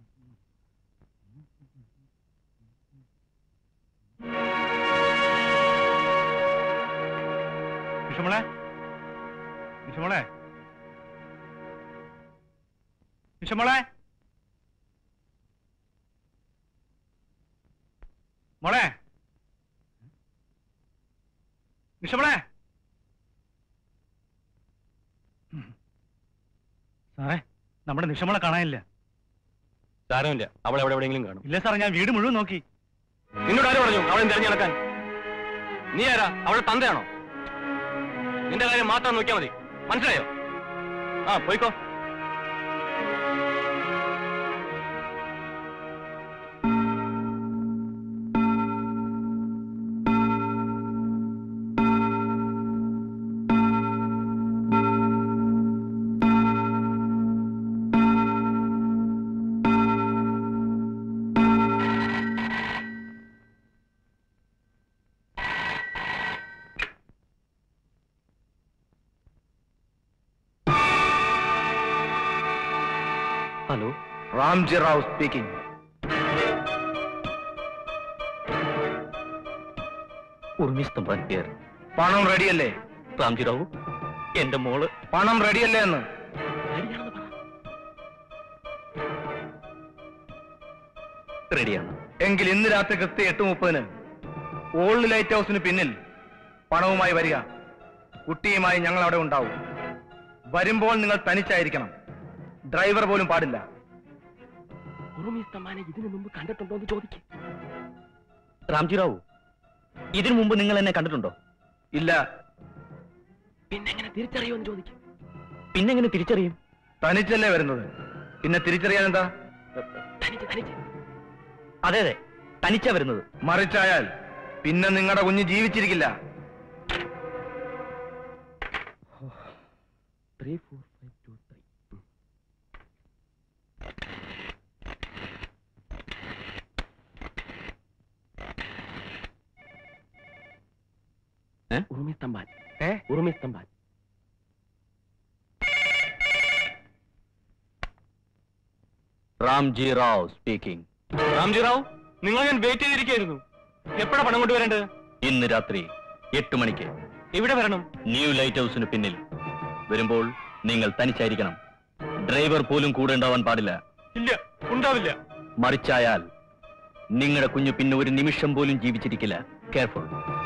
വിഷമളെ വിഷമളെ വിഷമളെ മോളെ വിഷമളെ സാറേ നമ്മുടെ നിഷമളെ കാണാനില്ല സാരമില്ല അവൾ എവിടെ എവിടെയെങ്കിലും കാണും ഇല്ല സാറേ ഞാൻ വീട് മുഴുവൻ നോക്കി നിന്നോട് ആര് പറഞ്ഞു അവളെ തെരഞ്ഞു നടക്കാൻ നീ ആരാ അവളുടെ തന്തയാണോ നിന്റെ കാര്യം മാത്രം നോക്കിയാൽ മതി മനസ്സിലായോ ആ പോയിക്കോ ഹലോ റാംജി റാവു സ്പീക്കിംഗ് ഉർമിസ് തമ്പാൻ പേർ പണം റെഡിയല്ലേ റാംജി റാവു എന്റെ മോള് പണം റെഡിയല്ലേ എന്ന് റെഡിയാണ് എങ്കിൽ ഇന്ന് രാത്രി കൃത്യം എട്ട് മുപ്പതിന് ഓൾഡ് ലൈറ്റ് ഹൗസിന് പിന്നിൽ പണവുമായി വരിക കുട്ടിയുമായി ഞങ്ങൾ അവിടെ ഉണ്ടാവും വരുമ്പോൾ നിങ്ങൾ തനിച്ചായിരിക്കണം ഡ്രൈവർ പോലും പാടില്ല ഉറുമീസ് തമ്മാനെ ഇതിനു മുമ്പ് കണ്ടിട്ടുണ്ടോ എന്ന് ചോദിക്കും റാംജി റാവു ഇതിനു മുമ്പ് നിങ്ങൾ എന്നെ കണ്ടിട്ടുണ്ടോ ഇല്ല പിന്നെങ്ങനെ തിരിച്ചറിയുമെന്ന് ചോദിക്കും പിന്നെങ്ങനെ തിരിച്ചറിയും തനിച്ചല്ലേ വരുന്നത് പിന്നെ തിരിച്ചറിയാൻ എന്താ തനിച്ച് തനിച്ച് അതെ അതെ തനിച്ചാ വരുന്നത് മറിച്ചായാൽ പിന്നെ നിങ്ങളുടെ കുഞ്ഞ് ജീവിച്ചിരിക്കില്ല three four five two three ഉറുമി സ്തംഭാൻ ഏ ഉറുമി സ്തംഭാൻ റാംജി റാവ് സ്പീക്കിംഗ് റാംജി റാവ് നിങ്ങൾ ഞാൻ വെയിറ്റ് ചെയ്തിരിക്കായിരുന്നു എപ്പോഴാ പണം കൊണ്ടുവരേണ്ടത് ഇന്ന് രാത്രി എട്ട് മണിക്ക് ഇവിടെ വരണം ന്യൂ ലൈറ്റ് ഹൗസിന് പിന്നിൽ വരുമ്പോൾ നിങ്ങൾ തനിച്ചായിരിക്കണം ഡ്രൈവർ പോലും കൂടെ ഉണ്ടാവാൻ പാടില്ല ഇല്ല ഉണ്ടാവില്ല മറിച്ചായാൽ നിങ്ങളുടെ കുഞ്ഞു പിന്നെ ഒരു നിമിഷം പോലും ജീവിച്ചിരിക്കില്ല കെയർഫുൾ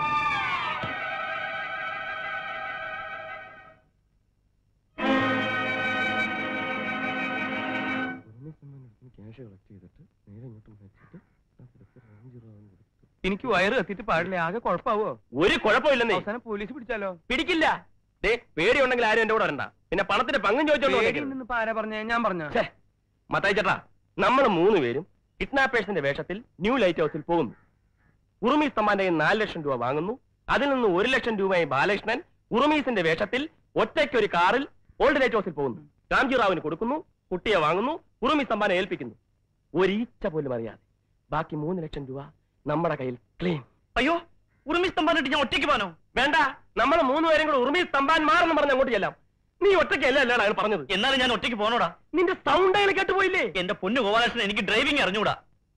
എനിക്ക് വയറ് കത്തിയിട്ട് പാടില്ല ആകെ കുഴപ്പമാവോ ഒരു കുഴപ്പമില്ലെന്നേ അവസാനം പോലീസ് പിടിച്ചാലോ പിടിക്കില്ല ദേ പേടിയുണ്ടെങ്കിൽ ആരും എന്റെ കൂടെ വരണ്ട പിന്നെ പണത്തിന്റെ പങ്കും ചോദിച്ചോണ്ട് വന്നേക്കരുത്. പേടിയുണ്ടെന്ന് ഇപ്പൊ ആരാ പറഞ്ഞേ ഞാൻ പറഞ്ഞ ഛേ, മത്തായി ചേട്ടാ നമ്മൾ മൂന്ന് പേരും കിഡ്നാപ്പേഴ്സിന്റെ വേഷത്തിൽ ന്യൂ ലൈറ്റ് ഹൗസിൽ പോകുന്നു ഉറുമീസ് തമ്മാന്റെ കയ്യിൽ നാല് ലക്ഷം രൂപ വാങ്ങുന്നു അതിൽ നിന്ന് ഒരു ലക്ഷം രൂപയായി ബാലകൃഷ്ണൻ ഉറുമീസിന്റെ വേഷത്തിൽ ഒറ്റയ്ക്ക് ഒരു കാറിൽ ഓൾഡ് ലൈറ്റ് ഹൗസിൽ പോകുന്നു രാംജി റാവിന് കൊടുക്കുന്നു കുട്ടിയെ വാങ്ങുന്നു ഉറുമീസ് തമ്പാനെ ഏൽപ്പിക്കുന്നു ഒരീച്ച പോലും അറിയാതെ ബാക്കി മൂന്ന് ലക്ഷം രൂപ നമ്മുടെ കയ്യിൽ ക്ലീൻ അയ്യോ ഉറുമീസ് തമ്പാനിട്ട് ഞാൻ ഒറ്റയ്ക്ക് പോകാനോ വേണ്ട നമ്മൾ മൂന്ന് പേരും കൂടെ ഉറുമീസ് തമ്പാൻ മാറെന്ന് പറഞ്ഞ് അങ്ങോട്ട് ചെല്ലാം നീ ഒറ്റയ്ക്കല്ല അല്ലാണ് അയാൾ പറഞ്ഞത് എന്നാലും ഞാൻ ഒറ്റയ്ക്ക് പോണോടാ നിന്റെ സൗണ്ട് അയാൾ കേട്ടുപോയില്ലേ എന്റെ പൊന്നു ഗോപാലകൃഷ്ണൻ എനിക്ക് ഡ്രൈവിംഗ് അറിഞ്ഞൂടാ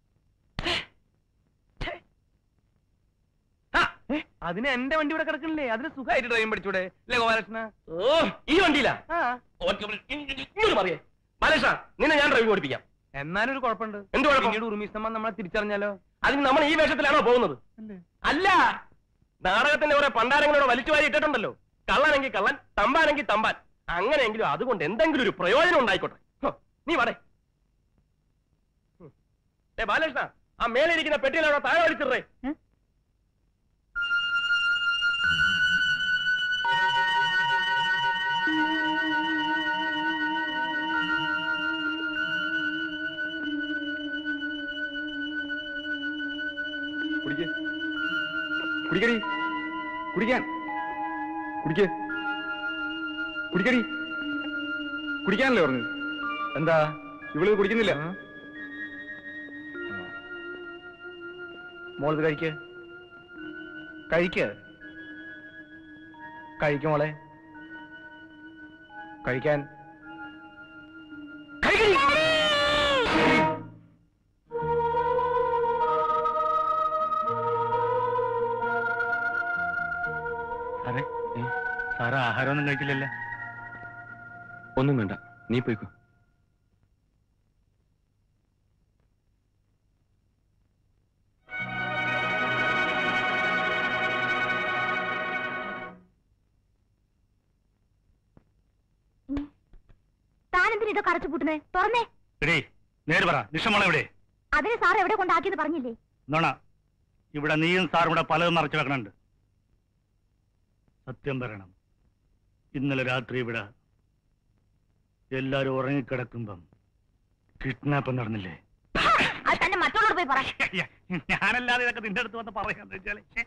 അതിന് എന്റെ വണ്ടി ഇവിടെ കിടക്കണില്ലേ അതിന് സുഖമായിട്ട് ഡ്രൈവിംഗ് പഠിച്ചൂടെ അല്ലേ ഗോപാലകൃഷ്ണ ഓ ഈ വണ്ടിയിലാ ആ ഇങ്ങോട്ട് പറയേ ബാലകൃഷ്ണ നിന്നെ ഞാൻ ഡ്രൈവിംഗ് പഠിപ്പിക്കാം എന്നാലും ഒരു കുഴപ്പമുണ്ട് എന്ത് കുഴപ്പം? പിന്നീട് ഉറുമീസ്തമ്മ നമ്മളെ തിരിച്ചറിഞ്ഞാലോ അതിന് നമ്മൾ ഈ വേഷത്തിലാണോ പോകുന്നത് അല്ല നാടകത്തിന്റെ കുറെ പണ്ടാരങ്ങളോട് വലിച്ചു വാരി ഇട്ടിട്ടുണ്ടല്ലോ കള്ളനെങ്കിൽ കള്ളൻ തമ്പാനെങ്കിൽ തമ്പാൻ അങ്ങനെയെങ്കിലും അതുകൊണ്ട് എന്തെങ്കിലും ഒരു പ്രയോജനം ഉണ്ടായിക്കോട്ടെ ഹോ, നീ വടേ ഏ ബാലകൃഷ്ണ ആ മേലെ ഇരിക്കുന്ന പെട്ടിയിലാണോ താഴെ വലിച്ചിടേ കുടിക്കേ കുടിക്കടി കുടിക്കാൻ കുടിക്കേ കുടിക്കടി കുടിക്കാനല്ലേ പറഞ്ഞു എന്താ ഇവള് കുടിക്കുന്നില്ല മോളത് കഴിക്ക് കഴിക്ക് കഴിക്ക് മോളെ കഴിക്കാൻ കഴിക്കടി സാറ് ആഹാരമൊന്നും കഴിച്ചില്ലല്ലോ ഒന്നും വേണ്ട നീ പോയിക്കോ താനെന്തിനാ ഇതൊക്കെ അടച്ചു പൂട്ടുന്നേ തുറന്നേ എടേ നേര് പറ നിഷമോളെ എവിടെ അതിന് സാർ എവിടെ കൊണ്ടാക്കിയെന്ന് പറഞ്ഞില്ലേ നോണ ഇവിടെ നീയും സാറും കൂടെ പലതും മറച്ചു വെക്കണുണ്ട് സത്യം പറയണം ഇന്നലെ രാത്രി ഇവിടെ എല്ലാരും ഉറങ്ങിക്കിടക്കുമ്പം കിഡ്നാപ്പ് നടന്നില്ലേ അത് തന്നെ മറ്റുള്ളവർ പോയി പറ ഞാനല്ലാതെ ഇതൊക്കെ നിന്റെ അടുത്ത് വന്ന് പറയാന്ന് വെച്ചാല് ഛെ.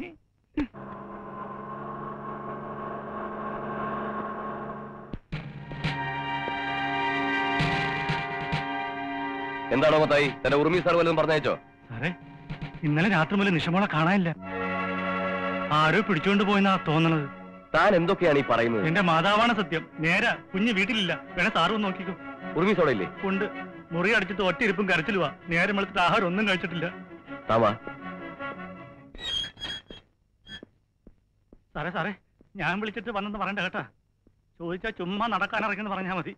എന്താണോ മത്തായി തന്റെ ഉറുമി സാർ വല്ലതും പറഞ്ഞയച്ചോ സാറേ ഇന്നലെ രാത്രി മുതൽ നിഷമോളെ കാണാനില്ല ആരോ പിടിച്ചുകൊണ്ട് പോയെന്നാ തോന്നണത് താൻ എന്തൊക്കെയാണ് ഈ പറയുന്നത് എന്റെ മാതാവാണ് സത്യം നേരെ കുഞ്ഞ് വീട്ടിലില്ല വേണേ സാറ് ഒന്ന് നോക്കിക്കോ ഉറുമി സോടെ ഇല്ലേ കൊണ്ട് മുറി അടിച്ചിട്ട് ഒറ്റയിരിപ്പും കരച്ചിലുവാ നേരം വെളുത്തിട്ട് ആഹാരം ഒന്നും കഴിച്ചിട്ടില്ല താമാ സാറേ സാറേ ഞാൻ വിളിച്ചിട്ട് വന്നെന്ന് പറയണ്ട കേട്ടാ ചോദിച്ചാ ചുമ്മാ നടക്കാൻ ഇറങ്ങിയെന്ന് പറഞ്ഞാ മതി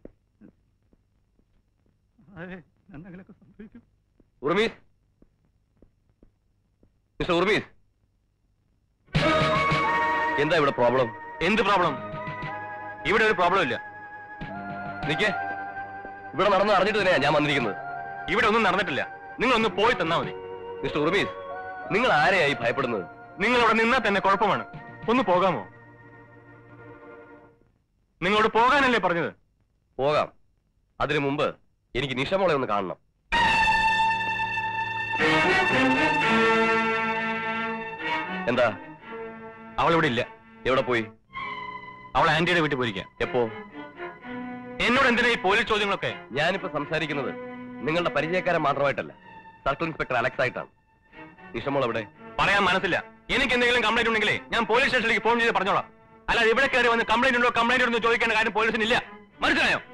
അതെ എന്തെങ്കിലുമൊക്കെ സംഭവിക്കും ഉറുമീസ് മിസ്റ്റർ ഉറുമീസ് എന്താ ഇവിടെ പ്രോബ്ലം എന്ത് പ്രോബ്ലം ഇവിടെ ഒരു പ്രോബ്ലം ഇല്ല നിക്കേ ഇവിടെ നടന്ന് അറിഞ്ഞിട്ട് തന്നെയാ ഞാൻ വന്നിരിക്കുന്നത് ഇവിടെ ഒന്നും നടന്നിട്ടില്ല നിങ്ങൾ ഒന്ന് പോയി തന്നാ മതി മിസ്റ്റർ ഉറുമീസ് നിങ്ങൾ ആരെയായി ഭയപ്പെടുന്നത് നിങ്ങൾ ഇവിടെ നിന്നാൽ തന്നെ കുഴപ്പമാണ് ഒന്ന് പോകാമോ നിങ്ങളോട് പോകാനല്ലേ പറഞ്ഞത് പോകാം അതിനു മുമ്പ് എനിക്ക് നിഷമോളെ ഒന്ന് കാണണം എന്താ അവൾ ഇവിടെ ഇല്ല എവിടെ പോയി അവൾ ആന്റിയുടെ വീട്ടിൽ പോയിരിക്കാം എപ്പോ എന്നോട് എന്തിനാ ഈ പോലീസ് ചോദ്യങ്ങളൊക്കെ ഞാനിപ്പോ സംസാരിക്കുന്നത് നിങ്ങളുടെ പരിചയക്കാരൻ മാത്രമായിട്ടല്ല സർക്കിൾ ഇൻസ്പെക്ടർ അലക്സ് ആയിട്ടാണ് നിഷമോൾ എവിടെ പറയാൻ മനസ്സില്ല എനിക്ക് എന്തെങ്കിലും കംപ്ലൈന്റ് ഉണ്ടെങ്കിലേ ഞാൻ പോലീസ് സ്റ്റേഷനിലേക്ക് ഫോൺ ചെയ്ത് പറഞ്ഞോളാം അല്ലാതെ ഇവിടെ കയറി വന്ന് കംപ്ലൈന്റ് ഉണ്ടോ കംപ്ലൈന്റ് ഉണ്ടോ എന്ന് ചോദിക്കേണ്ട കാര്യം പോലീസിനില്ല മനസ്സിലായോ